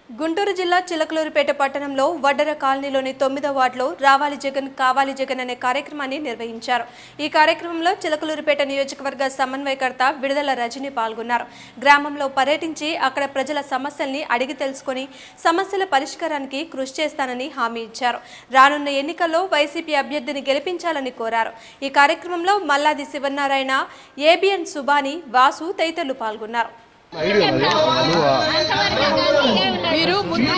గుంటూరు జిల్లా చిలకలూరుపేట పట్టణంలో వడ్డర కాలనీలోని తొమ్మిదో వార్డులో రావాలి జగన్ కావాలి జగన్ అనే కార్యక్రమాన్ని నిర్వహించారు ఈ కార్యక్రమంలో చిలకలూరుపేట నియోజకవర్గ సమన్వయకర్త విడుదల రజని పాల్గొన్నారు గ్రామంలో పర్యటించి అక్కడ ప్రజల సమస్యల్ని అడిగి తెలుసుకొని సమస్యల పరిష్కారానికి కృషి చేస్తానని హామీ ఇచ్చారు రానున్న ఎన్నికల్లో వైసీపీ అభ్యర్థిని గెలిపించాలని కోరారు ఈ కార్యక్రమంలో మల్లాది శివనారాయణ ఏబిఎన్ సుబాని వాసు తదితరులు పాల్గొన్నారు మీరు ముందు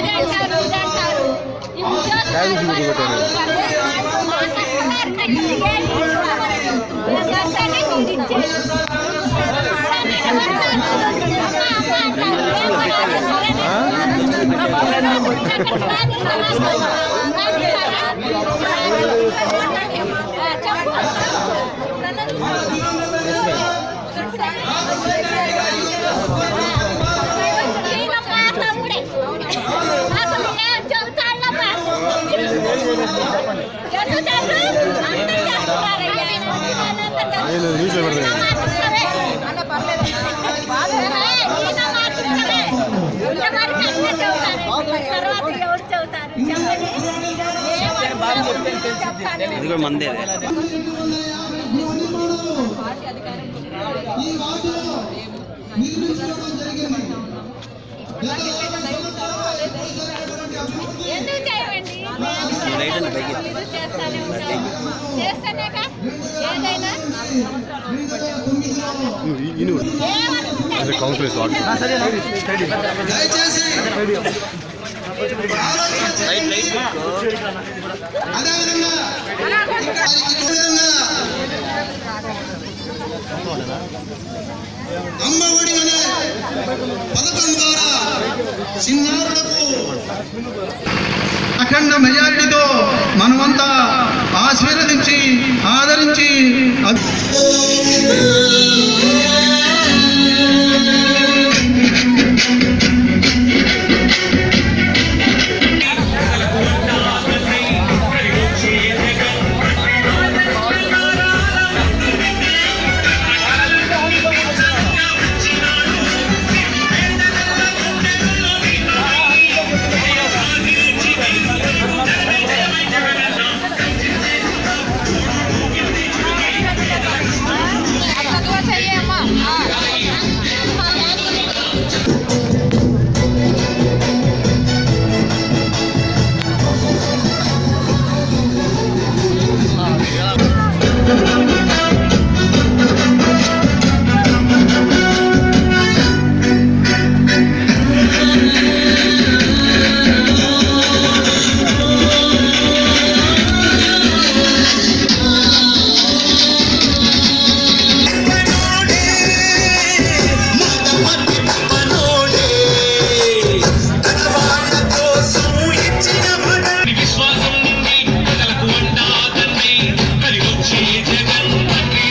ఇది కూడా మందే ఎందుకు చేయమండి రైట్ అండి పైకి మీరు చేస్తానే ఉంటారు చేస్తానేగా ఏదైనా ఏమనుకుంటే కౌన్సిలర్స్ వాడు రైట్ రైట్ అమ్మ ఒడి అనే పథకం ద్వారా చిన్నారులకు అఖండ మెజారిటీతో మనమంతా ఆశీర్వదించి ఆదరించి అభి- విశ్వాసం నుండి ప్రజలకు అండా తండ్రి కలిగొచ్చే జగన్ తండ్రి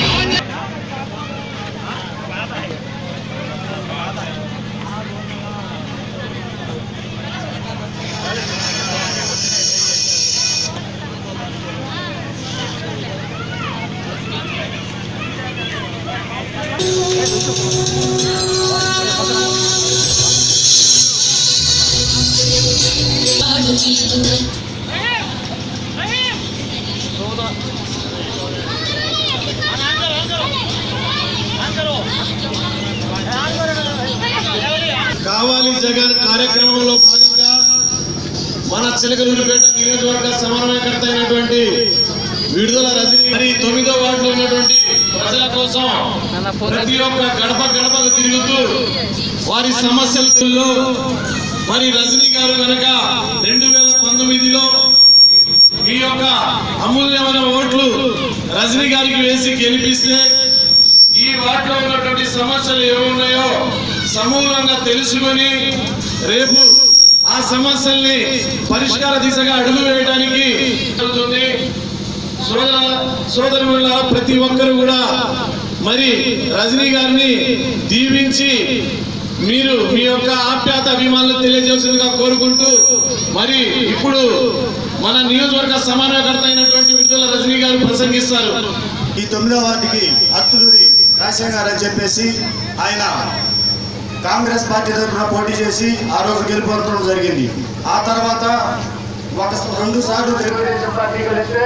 కావాలి జగన్ కార్యక్రమంలో భాగంగా మన చిలకలూరుపేట నియోజకవర్గ సమన్వయకర్త అయినటువంటి విడుదల రజని మరి తొమ్మిదో వార్డులో ఉన్నటువంటి ప్రజల కోసం ప్రతి ఒక్క గడప గడపకు తిరుగుతూ వారి సమస్యలలో మరి రజనీ గారు కనుక రెండు వేల పంతొమ్మిదిలో మీ యొక్క అమూల్యమైన ఓట్లు రజనీ గారికి వేసి గెలిపిస్తే ఈ వార్డులో ఉన్నటువంటి సమస్యలు ఏమున్నాయో సమూలంగా తెలుసుకొని రేపు ఆ సమస్యల్ని పరిష్కార దిశగా అడుగు వేయడానికి జరుగుతుంది సోదర సోదరుల ప్రతి ఒక్కరు కూడా మరి రజనీ గారిని దీవించి మీరు మీ యొక్క ఆప్యాత అభిమానులు తెలియజేసిందిగా కోరుకుంటూ మరి ఇప్పుడు మన నియోజకవర్గ సమన్వయకర్త అయినటువంటి విడుదల రజనీ గారు ప్రసంగిస్తారు ఈ తొమ్మిదో వార్డుకి అత్తులూరి రాజశేఖర్ గారు అని చెప్పేసి ఆయన కాంగ్రెస్ పార్టీ తరఫున పోటీ చేసి ఆ రోజు గెలుపొందడం జరిగింది ఆ తర్వాత ఒక రెండు సార్లు తెలుగుదేశం పార్టీ గెలిస్తే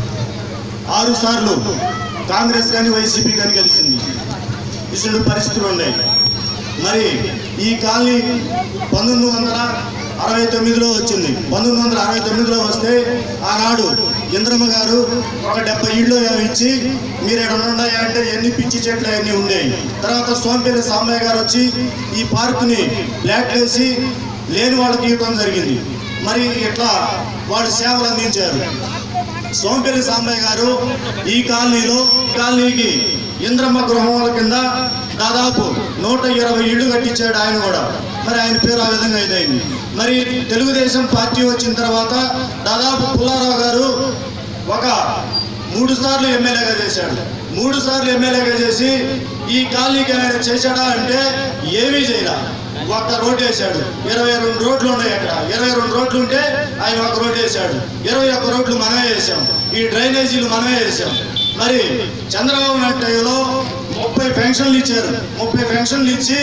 ఆరు సార్లు కాంగ్రెస్ కానీ వైసీపీ కానీ గెలిచింది ఇటువంటి పరిస్థితులు ఉన్నాయి మరి ఈ కాలనీ పంతొమ్మిది వందల అరవై తొమ్మిదిలో వచ్చింది పంతొమ్మిది వందల అరవై తొమ్మిదిలో వస్తే ఆనాడు ఇంద్రమ్మ గారు ఒక డెబ్బై ఇళ్ళు ఇచ్చి మీరు ఎక్కడ ఉన్నాయా అంటే ఎన్ని పిచ్చి చెట్లు అన్నీ ఉండేవి తర్వాత సోంపల్లి సాంబయ్య గారు వచ్చి ఈ పార్కుని ఫ్లాట్ వేసి లేని వాళ్ళకి ఇవ్వడం జరిగింది మరి ఇట్లా వాళ్ళు సేవలు అందించారు సోంపల్లి సాంబయ్య గారు ఈ కాలనీలో ఈ కాలనీకి ఇంద్రమ్మ గృహముల కింద దాదాపు నూట ఇరవై ఇళ్ళు కట్టించాడు ఆయన కూడా మరి ఆయన పేరు ఆ విధంగా ఇదైంది మరి తెలుగుదేశం పార్టీ వచ్చిన తర్వాత దాదాపు పుల్లారావు గారు ఒక మూడు సార్లు ఎమ్మెల్యేగా చేశాడు మూడు సార్లు ఎమ్మెల్యేగా చేసి ఈ కాలనీకి ఆయన చేశాడా అంటే ఏమీ చేయలే ఒక్క రోడ్డు వేశాడు ఇరవై రెండు రోడ్లు ఉన్నాయి అక్కడ ఇరవై రెండు రోడ్లు ఉంటే ఆయన ఒక రోడ్డు వేశాడు ఇరవై ఒక్క రోడ్లు మనమే వేసాం ఈ డ్రైనేజీలు మనమే వేసాం మరి చంద్రబాబు నాయుడు టైంలో ముప్పై పెన్షన్లు ఇచ్చారు ముప్పై పెన్షన్లు ఇచ్చి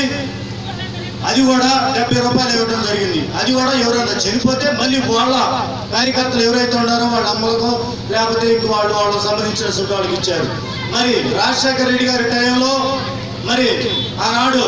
అది కూడా డెబ్బై రూపాయలు ఇవ్వడం జరిగింది అది కూడా ఎవరైనా చనిపోతే మళ్ళీ వాళ్ళ కార్యకర్తలు ఎవరైతే ఉన్నారో వాళ్ళ అమ్మలకో లేకపోతే ఇంక వాళ్ళు వాళ్ళకి సంబంధించిన సుఖ వాళ్ళకి ఇచ్చారు మరి రాజశేఖర రెడ్డి గారి టైంలో మరి ఆనాడు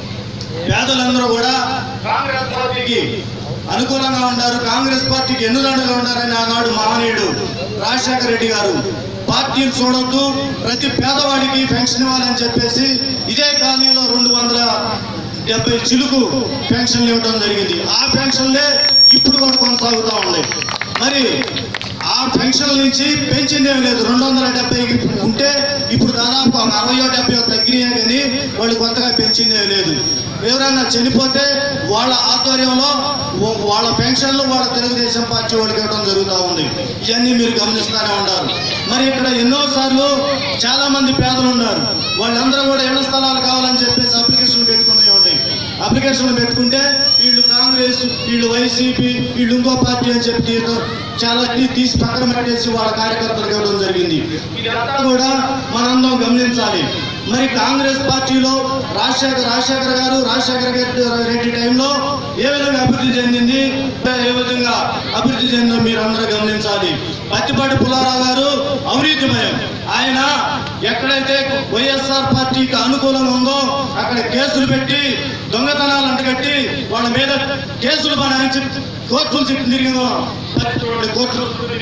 పేదలందరూ కూడా కాంగ్రెస్ పార్టీకి అనుకూలంగా ఉన్నారు కాంగ్రెస్ పార్టీకి ఎన్నుదండగా ఉన్నారని ఆనాడు మహనీయుడు రాజశేఖర రెడ్డి గారు పార్టీని చూడొద్దు ప్రతి పేదవాడికి పెన్షన్ ఇవ్వాలని చెప్పేసి ఇదే కాలనీలో రెండు వందల డెబ్బై చిలుకు పెన్షన్లు ఇవ్వడం జరిగింది ఆ పెన్షన్లే ఇప్పుడు కూడా కొనసాగుతూ ఉన్నాయి మరి ఆ పెన్షన్ నుంచి పెంచింది ఏం లేదు రెండు వందల డెబ్బై ఉంటే ఇప్పుడు దాదాపు ఒక అరవయో డెబ్బై తగ్గినాయి కానీ వాళ్ళు కొత్తగా పెంచింది ఏం లేదు ఎవరైనా చనిపోతే వాళ్ళ ఆధ్వర్యంలో వా- వాళ్ళ పెన్షన్లు వాళ్ళ తెలుగుదేశం పార్టీ వాళ్ళకి ఇవ్వడం జరుగుతూ ఉంది ఇవన్నీ మీరు గమనిస్తూనే ఉన్నారు మరి ఇక్కడ ఎన్నో సార్లు చాలా మంది పేదలు ఉన్నారు వాళ్ళందరూ కూడా ఇళ్ల స్థలాలు కావాలని చెప్పేసి అప్లికేషన్ పెట్టుకునే ఉన్నాయి అప్లికేషన్లు పెట్టుకుంటే వీళ్ళు కాంగ్రెస్ వీళ్ళు వైసీపీ వీళ్ళు ఇంకో పార్టీ అని చెప్పి తీయడం చాలా తీ- తీసి పక్కన పెట్టేసి వాళ్ళ కార్యకర్తలకు ఇవ్వడం జరిగింది ఇదంతా కూడా మనందరం గమనించాలి మరి కాంగ్రెస్ పార్టీలో రాజశేఖర్ రాజశేఖర్ గారు రాజశేఖర రెడ్డి- రెడ్డి టైంలో ఏ విధంగా అభివృద్ధి చెందింది ఏ విధంగా అభివృద్ధి చెందిందో మీరు అందరూ గమనించాలి పత్తిపాటి పుల్లారావు గారు అవినీతిమయం ఆయన ఎక్కడైతే వైఎస్ఆర్ పార్టీకి అనుకూలంగా ఉందో అక్కడ కేసులు పెట్టి దొంగతనాలు అంటగట్టి వాళ్ళ మీద కేసులు బనాయించి కోర్టులు చుట్టూ తిరిగిందో కోర్టులు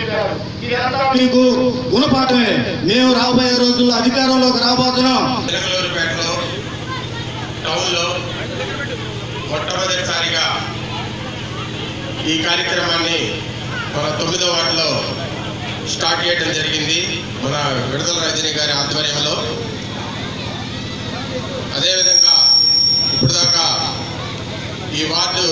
ఇదంతా మీకు గుణపాఠమే మేము రాబోయే రోజుల్లో అధికారంలోకి రాబోతున్నాం చిలకలూరుపేటలో టౌన్లో మొట్టమొదటిసారిగా ఈ కార్యక్రమాన్ని మన తొమ్మిదో వార్డులో స్టార్ట్ చేయడం జరిగింది మన విడుదల రజనీ గారి ఆధ్వర్యంలో అదేవిధంగా ఇప్పుడు దాకా ఈ వార్డు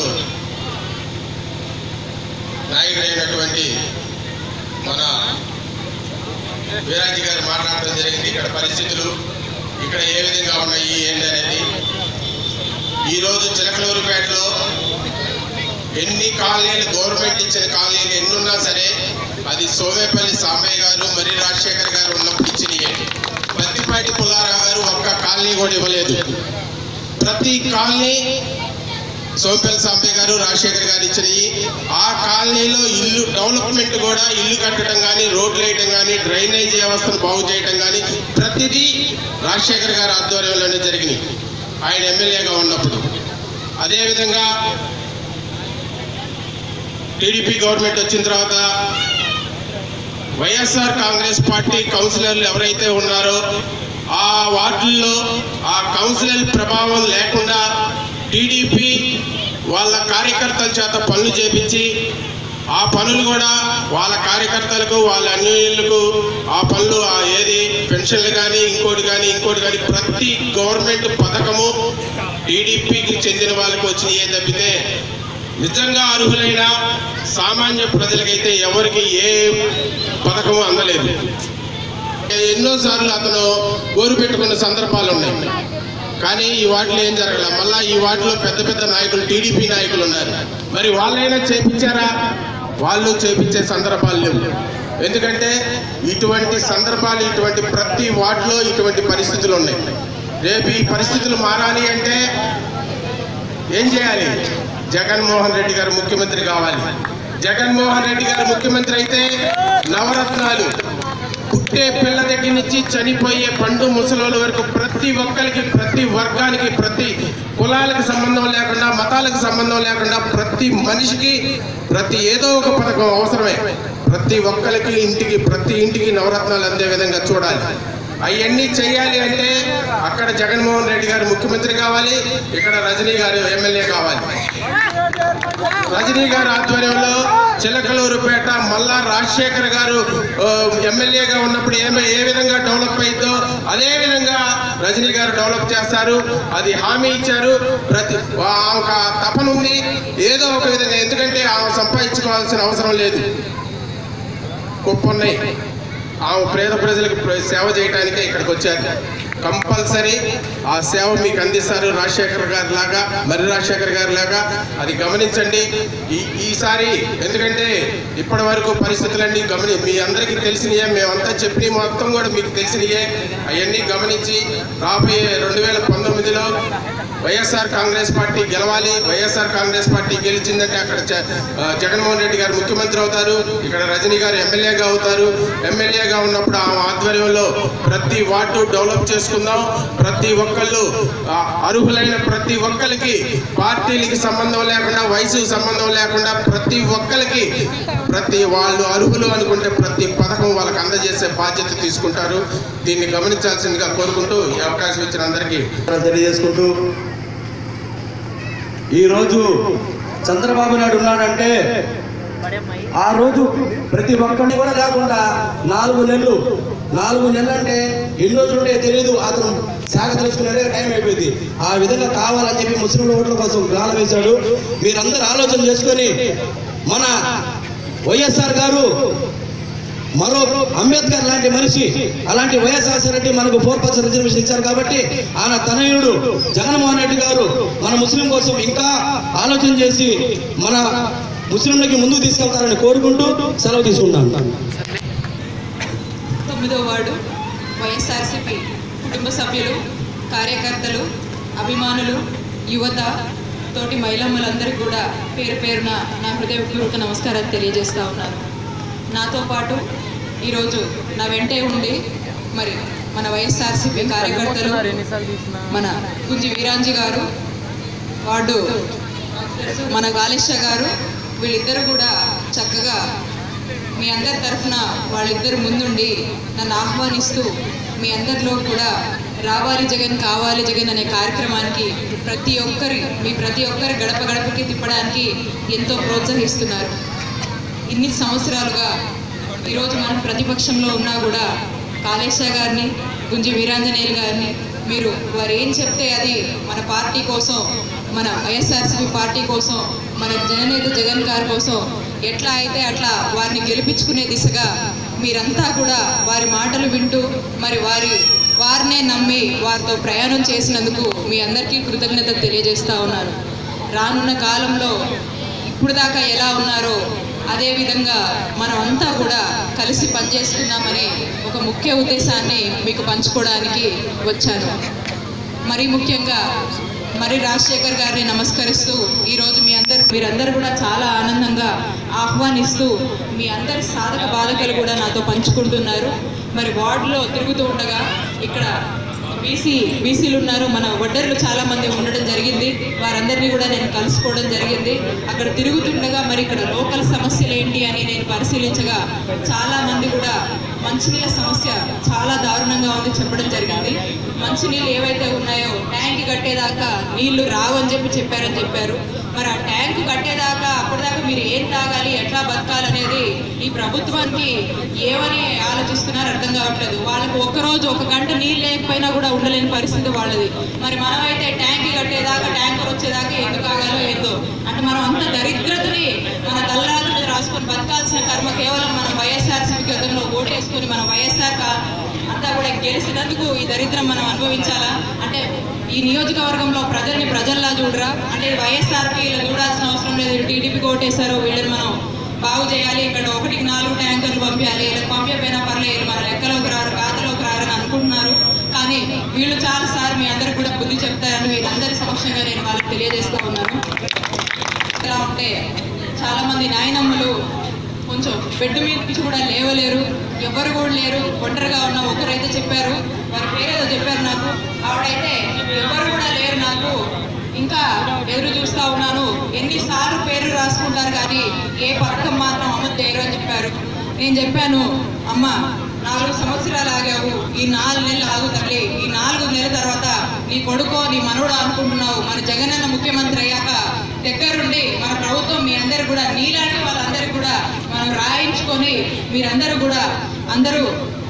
నాయకుడైనటువంటి మన వీరాజీ గారు మాట్లాడడం జరిగింది ఇక్కడ పరిస్థితులు ఇక్కడ ఏ విధంగా ఉన్నాయి ఏంటి అనేది ఈరోజు చిలకలూరుపేటలో ఎన్ని కాలనీలు గవర్నమెంట్ ఇచ్చిన కాలనీలు ఎన్ని ఉన్నా సరే అది సోమేపల్లి సాంబయ్య గారు మరి రాజశేఖర్ గారు ఉన్నప్పుడు ఇచ్చినయే పత్తిపాటి పుల్లారావు గారు ఒక్క కాలనీ కూడా ఇవ్వలేదు ప్రతి కాలనీ సోంపల్లి సాంబయ్య గారు రాజశేఖర్ గారు ఇచ్చినవి ఆ కాలనీలో ఇల్లు డెవలప్మెంట్ కూడా ఇల్లు కట్టడం కానీ రోడ్లు వేయటం కానీ డ్రైనేజీ వ్యవస్థను బాగు చేయటం కానీ ప్రతిదీ రాజశేఖర్ గారి ఆధ్వర్యంలోనే జరిగినాయి ఆయన ఎమ్మెల్యేగా ఉన్నప్పుడు అదేవిధంగా టీడీపీ గవర్నమెంట్ వచ్చిన తర్వాత వైఎస్ఆర్ కాంగ్రెస్ పార్టీ కౌన్సిలర్లు ఎవరైతే ఉన్నారో ఆ వార్డుల్లో ఆ కౌన్సిలర్ ప్రభావం లేకుండా టీడీపీ వాళ్ళ కార్యకర్తల చేత పనులు చేపించి ఆ పనులు కూడా వాళ్ళ కార్యకర్తలకు వాళ్ళ అన్యులకు ఆ పనులు ఆ ఏది పెన్షన్లు కానీ ఇంకోటి కానీ ఇంకోటి కానీ ప్రతి గవర్నమెంట్ పథకము టీడీపీకి చెందిన వాళ్ళకి వచ్చినాయే తప్పితే నిజంగా అర్హులైన సామాన్య ప్రజలకైతే ఎవరికి ఏ పథకము అందలేదు ఎన్నోసార్లు అతను గోరు పెట్టుకున్న సందర్భాలు ఉన్నాయి కానీ ఈ వాటిలో ఏం జరగల మళ్ళా ఈ వాటిలో పెద్ద పెద్ద నాయకులు టీడీపీ నాయకులు ఉన్నారు మరి వాళ్ళైనా చేపించారా వాళ్ళు చేపించే సందర్భాలు లేవు ఎందుకంటే ఇటువంటి సందర్భాలు ఇటువంటి ప్రతి వార్డులో ఇటువంటి పరిస్థితులు ఉన్నాయి రేపు ఈ పరిస్థితులు మారాలి అంటే ఏం చేయాలి జగన్మోహన్ రెడ్డి గారు ముఖ్యమంత్రి కావాలి జగన్మోహన్ రెడ్డి గారు ముఖ్యమంత్రి అయితే నవరత్నాలు పుట్టే పిల్ల దగ్గర నుంచి చనిపోయే పండు ముసలోళ్ళ వరకు ప్రతి ఒక్కరికి ప్రతి వర్గానికి ప్రతి కులాలకు సంబంధం లేకుండా మతాలకు సంబంధం లేకుండా ప్రతి మనిషికి ప్రతి ఏదో ఒక పథకం అవసరమే ప్రతి ఒక్కరికి ఇంటికి ప్రతి ఇంటికి నవరత్నాలు అందే విధంగా చూడాలి అవన్నీ చేయాలి అంటే అక్కడ జగన్మోహన్ రెడ్డి గారు ముఖ్యమంత్రి కావాలి ఇక్కడ రజనీ గారు ఎమ్మెల్యే కావాలి రజనీ గారి ఆధ్వర్యంలో చిలకలూరుపేట మల్లా రాజశేఖర్ గారు ఆ, ఎమ్మెల్యేగా ఉన్నప్పుడు ఏమే ఏ విధంగా డెవలప్ అయిందో అదే విధంగా రజనీ గారు డెవలప్ చేస్తారు అది హామీ ఇచ్చారు ప్రతి ఆమెకు ఆ తపన ఉంది ఏదో ఒక విధంగా ఎందుకంటే ఆమె సంపాదించుకోవాల్సిన అవసరం లేదు కుప్పన్నాయి ఆమె పేద ప్రజలకు ప్ర- సేవ చేయడానికే ఇక్కడికి వచ్చారు కంపల్సరీ ఆ సేవ మీకు అందిస్తారు రాజశేఖర్ గారి లాగా మరి రాజశేఖర్ గారి లాగా అది గమనించండి ఈ ఈసారి ఎందుకంటే ఇప్పటి వరకు పరిస్థితులన్నీ గమని మీ అందరికీ తెలిసినయే మేమంతా చెప్పిన మొత్తం కూడా మీకు తెలిసినయే అవన్నీ గమనించి రాబోయే రెండు వేల పంతొమ్మిదిలో వైఎస్ఆర్ కాంగ్రెస్ పార్టీ గెలవాలి వైఎస్ఆర్ కాంగ్రెస్ పార్టీ గెలిచిందంటే అక్కడ జ- ఆ, జగన్మోహన్ రెడ్డి గారు ముఖ్యమంత్రి అవుతారు ఇక్కడ రజనీ గారు ఎమ్మెల్యేగా అవుతారు ఎమ్మెల్యేగా ఉన్నప్పుడు ఆ ఆధ్వర్యంలో ప్రతి వార్డు డెవలప్ చేసుకుందాం ప్రతి ఒక్కళ్ళు ఆ, అర్హులైన ప్రతి ఒక్కరికి పార్టీలకి సంబంధం లేకుండా వయసుకు సంబంధం లేకుండా ప్రతి ఒక్కరికి ప్రతి వాళ్ళు అర్హులు అనుకుంటే ప్రతి పథకం వాళ్ళకి అందజేసే బాధ్యత తీసుకుంటారు దీన్ని గమనించాల్సిందిగా కోరుకుంటూ ఈ అవకాశం ఇచ్చిన అందరికీ తెలియజేసుకుంటూ ఈరోజు చంద్రబాబు నాయుడు ఉన్నాడంటే ఆ రోజు ప్రతి ఒక్కరిని కూడా లేకుండా నాలుగు నెలలు నాలుగు నెలలు అంటే ఎన్ని రోజులు ఉంటే తెలియదు అతను శాఖ తెలుసుకునే టైం అయిపోయింది ఆ విధంగా కావాలని చెప్పి ముస్లిం ఓట్ల కోసం గాలం వేశాడు మీరందరూ ఆలోచన చేసుకొని మన వైఎస్ఆర్ గారు మరో అంబేద్కర్ లాంటి మనిషి అలాంటి వైఎస్ఆర్ రెడ్డి మనకు ఫోర్ పర్సెంట్ రిజర్వేషన్ ఇచ్చారు కాబట్టి ఆయన తనయుడు జగన్మోహన్ రెడ్డి గారు మన ముస్లిం కోసం ఇంకా ఆలోచన చేసి మన ముస్లింలకి ముందుకు తీసుకెళ్తారని కోరుకుంటూ సెలవు తీసుకుంటాను తొమ్మిదో వార్డు వైఎస్ఆర్సీపీ కుటుంబ సభ్యులు కార్యకర్తలు అభిమానులు యువత తోటి మహిళమ్మలందరికీ కూడా పేరు పేరున నా హృదయపూర్వక నమస్కారాలు తెలియజేస్తా ఉన్నాను నాతో పాటు ఈరోజు నా వెంటే ఉండి మరి మన వైఎస్ఆర్సీపీ కార్యకర్తలు మన గుంజి వీరాంజీ గారు వార్డు మన గాలిష గారు వీళ్ళిద్దరూ కూడా చక్కగా మీ అందరి తరఫున వాళ్ళిద్దరు ముందుండి నన్ను ఆహ్వానిస్తూ మీ అందరిలో కూడా రావాలి జగన్ కావాలి జగన్ అనే కార్యక్రమానికి ప్రతి ఒక్కరి మీ ప్రతి ఒక్కరి గడప గడపకి తిప్పడానికి ఎంతో ప్రోత్సహిస్తున్నారు ఇన్ని సంవత్సరాలుగా ఈరోజు మనం ప్రతిపక్షంలో ఉన్నా కూడా కాళేశ గారిని గుంజి వీరాంజనేయులు గారిని మీరు వారు ఏం చెప్తే అది మన పార్టీ కోసం మన వైఎస్ఆర్సీపీ పార్టీ కోసం మన జననేత జగన్ గారి కోసం ఎట్లా అయితే అట్లా వారిని గెలిపించుకునే దిశగా మీరంతా కూడా వారి మాటలు వింటూ మరి వారి వారినే నమ్మి వారితో ప్రయాణం చేసినందుకు మీ అందరికీ కృతజ్ఞత తెలియజేస్తా ఉన్నాను రానున్న కాలంలో ఇప్పుడు దాకా ఎలా ఉన్నారో అదే విధంగా మనం అంతా కూడా కలిసి పనిచేసుకుందామనే ఒక ముఖ్య ఉద్దేశాన్ని మీకు పంచుకోవడానికి వచ్చాను మరీ ముఖ్యంగా మరి రాజశేఖర్ గారిని నమస్కరిస్తూ ఈరోజు మీ అందరు మీరందరూ కూడా చాలా ఆనందంగా ఆహ్వానిస్తూ మీ అందరి సాధక బాధకులు కూడా నాతో పంచుకుంటున్నారు మరి వార్డులో తిరుగుతూ ఉండగా ఇక్కడ బీసీ బీసీలు ఉన్నారు మన ఒడ్డర్లు చాలా మంది ఉండడం జరిగింది వారందరినీ కూడా నేను కలుసుకోవడం జరిగింది అక్కడ తిరుగుతుండగా మరి ఇక్కడ లోకల్ సమస్యలు ఏంటి అని నేను పరిశీలించగా చాలా మంది కూడా మంచినీళ్ళ సమస్య చాలా దారుణంగా ఉంది చెప్పడం జరిగింది మంచినీళ్ళు ఏవైతే ఉన్నాయో ట్యాంక్ కట్టేదాకా నీళ్లు రావని చెప్పి చెప్పారని చెప్పారు మరి ఆ ట్యాంక్ కట్టేదాకా అప్పటిదాకా మీరు ఏం తాగాలి ఎట్లా బతకాలనేది ఈ ప్రభుత్వానికి ఏమని ఆలోచిస్తున్నారు అర్థం కావట్లేదు వాళ్ళకి ఒక్కరోజు ఒక గంట నీళ్ళు లేకపోయినా కూడా ఉండలేని పరిస్థితి వాళ్ళది మరి మనమైతే ట్యాంక్ కట్టేదాకా ట్యాంకర్ వచ్చేదాకా ఎందుకు ఆగాలో ఏందో అంటే మనం అంత దరిద్రతని మన తలరాత మీద రాసుకొని బతకాల్సిన కర్మ కేవలం మన వైఎస్ఆర్సీపీ గతంలో ఓటేసుకొని మన వైఎస్ఆర్ కా అంతా కూడా గెలిచినందుకు ఈ దరిద్రం మనం అనుభవించాలా అంటే ఈ నియోజకవర్గంలో ప్రజల్ని ప్రజల్లా చూడరా అంటే వైఎస్ఆర్పీ ఇలా చూడాల్సిన అవసరం లేదు టీడీపీకి ఓటేశారో వీళ్ళని మనం బాగు చేయాలి ఇక్కడ ఒకటికి నాలుగు ట్యాంకర్లు పంపించాలి ఇలా పంపించకపోయినా పర్లేదు మన లెక్కలోకి రారు ఖాతాలోకి రారు అని అనుకుంటున్నారు కానీ వీళ్ళు చాలా సార్ మీ అందరికి కూడా బుద్ధి చెప్తారని వీళ్ళందరి సమక్షంగా నేను వాళ్ళకి తెలియజేస్తూ ఉన్నాను ఎలా ఉంటే చాలా మంది నాయనమ్మలు కొంచెం బెడ్ మీద నుంచి కూడా లేవలేరు ఎవరు కూడా లేరు ఒంటరిగా ఉన్న ఒకరైతే చెప్పారు వారి పేరేదో చెప్పారు నాకు ఆవిడైతే ఎవరు కూడా లేరు నాకు ఇంకా ఎదురు చూస్తా ఉన్నాను ఎన్నిసార్లు పేరు రాసుకుంటారు కానీ ఏ పథకం మాత్రం అమలు చేయరు అని చెప్పారు నేను చెప్పాను అమ్మ నాలుగు సంవత్సరాలు ఆగావు ఈ నాలుగు నెలలు ఆగు తల్లి ఈ నాలుగు నెలల తర్వాత నీ కొడుకో నీ మనవడు అనుకుంటున్నావు మన జగనన్న ముఖ్యమంత్రి అయ్యాక దగ్గరుండి మన ప్రభుత్వం మీ అందరు కూడా నీలాంటి వాళ్ళందరికీ కూడా మనం రాయించుకొని మీరందరూ కూడా అందరూ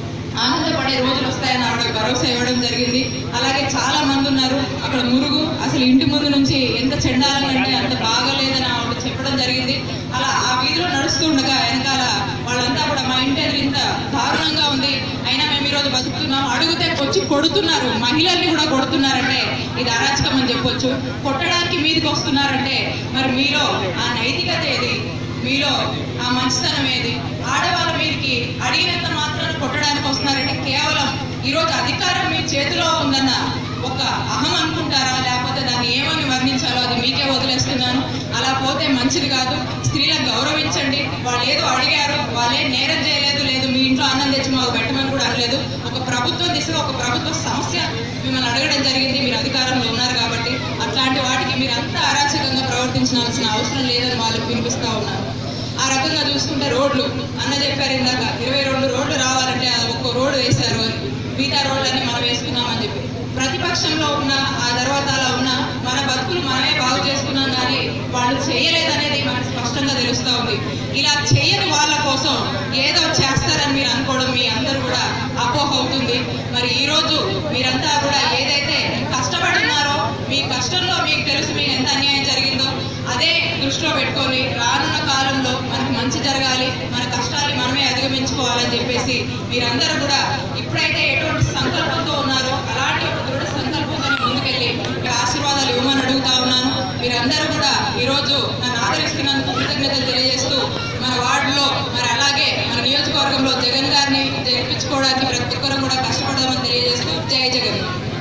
ఆనందపడే రోజులు వస్తాయని ఆవిడ భరోసా ఇవ్వడం జరిగింది అలాగే చాలా మంది ఉన్నారు అక్కడ మురుగు అసలు ఇంటి ముందు నుంచి ఎంత చెండాలంగా అంటే అంత బాగలేదని ఆవిడ చెప్పడం జరిగింది అలా ఆ వీధిలో నడుస్తుండగా వెనకాల వాళ్ళంతా కూడా మా ఇంటి ఎదురు ఇంత దారుణంగా ఉంది అయినా మేము ఈరోజు బతుకుతున్నాం అడిగితే వచ్చి కొడుతున్నారు మహిళల్ని కూడా కొడుతున్నారంటే ఇది అరాచకం అని చెప్పొచ్చు కొట్టడానికి మీదకి వస్తున్నారంటే మరి మీలో ఆ నైతికత ఏది మీలో ఆ మంచితనం ఏది ఆడవాళ్ళ మీదకి అడిగినంత మాత్రాన కొట్టడానికి వస్తున్నారంటే కేవలం ఈరోజు అధికారం మీ చేతిలో ఉందన్న ఒక అహం అనుకుంటారా లేకపోతే దాన్ని ఏమని వర్ణించాలో అది మీకే వదిలేస్తున్నాను అలా పోతే మంచిది కాదు స్త్రీలను గౌరవించండి వాళ్ళు ఏదో అడిగారు వాళ్ళే నేరం చేయలేదు లేదు మీ ఇంట్లో అన్నం తెచ్చి మాకు పెట్టమని కూడా అనలేదు ఒక ప్రభుత్వం దిశగా ఒక ప్రభుత్వ సమస్య మిమ్మల్ని అడగడం జరిగింది మీరు అధికారంలో ఉన్నారు కాబట్టి అట్లాంటి వాటికి మీరు అంత అరాచకంగా ప్రవర్తించాల్సిన అవసరం లేదని వాళ్ళకి వినిపిస్తా ఉన్నారు ఆ రకంగా చూసుకుంటే రోడ్లు అన్న చెప్పారు ఇందాక ఇరవై రెండు రోడ్లు రావాలంటే అది ఒక్కో రోడ్డు వేశారు అని మిగతా రోడ్లన్నీ మనం వేసుకున్నామని చెప్పి ప్రతిపక్షంలో ఉన్న ఆ తర్వాత అలా ఉన్న మన బతుకులు మనమే బాగు చేసుకున్నాం కానీ వాళ్ళు చేయలేదనేది మనకు స్పష్టంగా తెలుస్తూ ఉంది ఇలా చేయని వాళ్ళ కోసం ఏదో చేస్తారని మీరు అనుకోవడం మీ అందరూ కూడా అపోహ అవుతుంది మరి ఈరోజు మీరంతా కూడా ఏదైతే కష్టపడున్నారో మీ కష్టంలో మీకు తెలుసు మీకు ఎంత అన్యాయం జరిగిందో అదే దృష్టిలో పెట్టుకొని రానున్న కాలంలో మనకు మంచి జరగాలి మన కష్టాన్ని మనమే అధిగమించుకోవాలని చెప్పేసి మీరందరూ కూడా ఇప్పుడైతే ఎటువంటి సంకల్పంతో ఉన్నారో అలాంటి ఒక దృఢ సంకల్పంతో ముందుకెళ్ళి మీ ఆశీర్వాదాలు ఇవ్వమని అడుగుతా ఉన్నాను మీరందరూ కూడా ఈరోజు నన్ను ఆదరిస్తున్నందుకు కృతజ్ఞతలు తెలియజేస్తూ మన వార్డులో మరి అలాగే మన నియోజకవర్గంలో జగన్ గారిని జరిపించుకోవడానికి ప్రతి ఒక్కరూ కూడా కష్టపడదామని తెలియజేస్తూ జై జగన్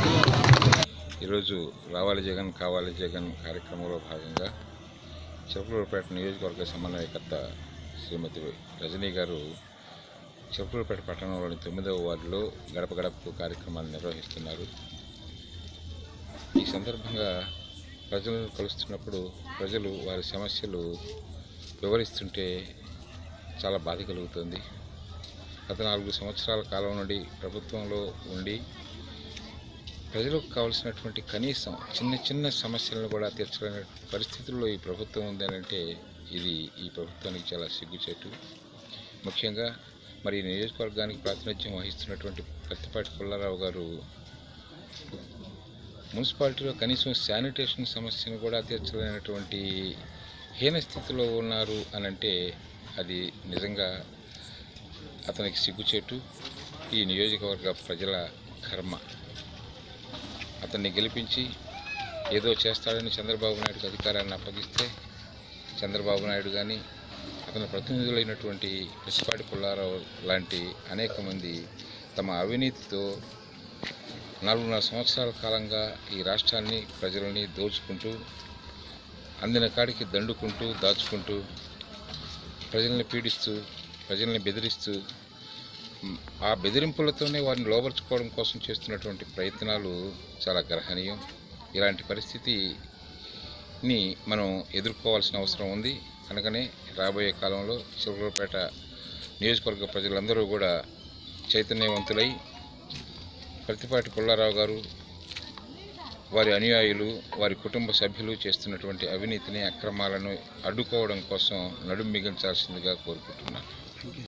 ఈరోజు రావాలి జగన్ కావాలి జగన్ కార్యక్రమంలో భాగంగా చిలకలూరుపేట నియోజకవర్గ సమన్వయకర్త శ్రీమతి రజనీ గారు చిలకలూరుపేట పట్టణంలోని తొమ్మిదవ వార్డులో గడప గడపకు కార్యక్రమాన్ని నిర్వహిస్తున్నారు ఈ సందర్భంగా ప్రజలను కలుస్తున్నప్పుడు ప్రజలు వారి సమస్యలు వివరిస్తుంటే చాలా బాధ కలుగుతుంది గత నాలుగు సంవత్సరాల కాలం నుండి ప్రభుత్వంలో ఉండి ప్రజలకు కావాల్సినటువంటి కనీసం చిన్న చిన్న సమస్యలను కూడా తీర్చలేని పరిస్థితుల్లో ఈ ప్రభుత్వం ఉందనంటే ఇది ఈ ప్రభుత్వానికి చాలా సిగ్గుచేటు ముఖ్యంగా మరి ఈ నియోజకవర్గానికి ప్రాతినిధ్యం వహిస్తున్నటువంటి పత్తిపాటి పుల్లారావు గారు మున్సిపాలిటీలో కనీసం శానిటేషన్ సమస్యను కూడా తీర్చలేనటువంటి హీన స్థితిలో ఉన్నారు అని అంటే అది నిజంగా అతనికి సిగ్గుచేటు ఈ నియోజకవర్గ ప్రజల కర్మ అతన్ని గెలిపించి ఏదో చేస్తాడని చంద్రబాబు నాయుడుకి అధికారాన్ని అప్పగిస్తే చంద్రబాబు నాయుడు కానీ అతని ప్రతినిధులైనటువంటి పిసిపాటి పుల్లారావు లాంటి అనేక మంది తమ అవినీతితో నాలుగున్నర సంవత్సరాల కాలంగా ఈ రాష్ట్రాన్ని ప్రజలని దోచుకుంటూ అందిన కాడికి దండుకుంటూ దాచుకుంటూ ప్రజల్ని పీడిస్తూ ప్రజల్ని బెదిరిస్తూ మ్, ఆ బెదిరింపులతోనే వారిని లోపరుచుకోవడం కోసం చేస్తున్నటువంటి ప్రయత్నాలు చాలా గ్రహణీయం ఇలాంటి పరిస్థితిని మనం ఎదుర్కోవాల్సిన అవసరం ఉంది కనుకనే రాబోయే కాలంలో చిలకలూరుపేట నియోజకవర్గ ప్రజలందరూ కూడా చైతన్యవంతులై ప్రతిపాటి పుల్లారావు గారు వారి అనుయాయులు వారి కుటుంబ సభ్యులు చేస్తున్నటువంటి అవినీతిని అక్రమాలను అడ్డుకోవడం కోసం నడుం మిగించాల్సిందిగా కోరుకుంటున్నాను